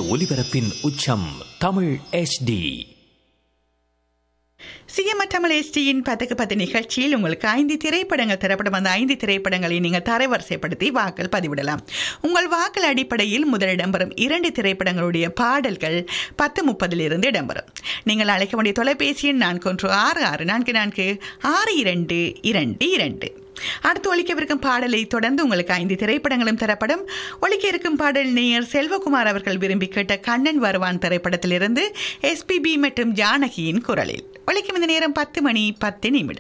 ஒலிபரப்பின் உச்சம் Tamil HD CM Tamil எஸ்டியின் பத்துக்கு பத்து நிகழ்ச்சியில் உங்களுக்கு ஐந்து திரைப்படங்கள் தரப்படும் அந்த ஐந்து திரைப்படங்களை நீங்கள் தரவரிசைப்படுத்தி வாக்கள் பதிவிடலாம் உங்கள் வாக்கள் அடிப்படையில் முதல் இடம்பெறும் இரண்டு திரைப்படங்களுடைய பாடல்கள் பத்து முப்பதிலிருந்து இடம்பெறும் நீங்கள் அழைக்க வேண்டிய தொலைபேசி எண் நான்கு ஒன்று ஆறு ஆறு நான்கு நான்கு ஆறு இரண்டு இரண்டு இரண்டு அடுத்து ஒழிக்கவிருக்கும் பாடலை தொடர்ந்து உங்களுக்கு ஐந்து திரைப்படங்களும் தரப்படும் ஒழிக்க இருக்கும் பாடல் நேயர் செல்வகுமார் அவர்கள் விரும்பி கேட்ட கண்ணன் வருவான் திரைப்படத்திலிருந்து எஸ்பிபி மற்றும் ஜானகியின் குரலில் ஒழிக்கும் இந்த நேரம் பத்து மணி பத்து நிமிடம்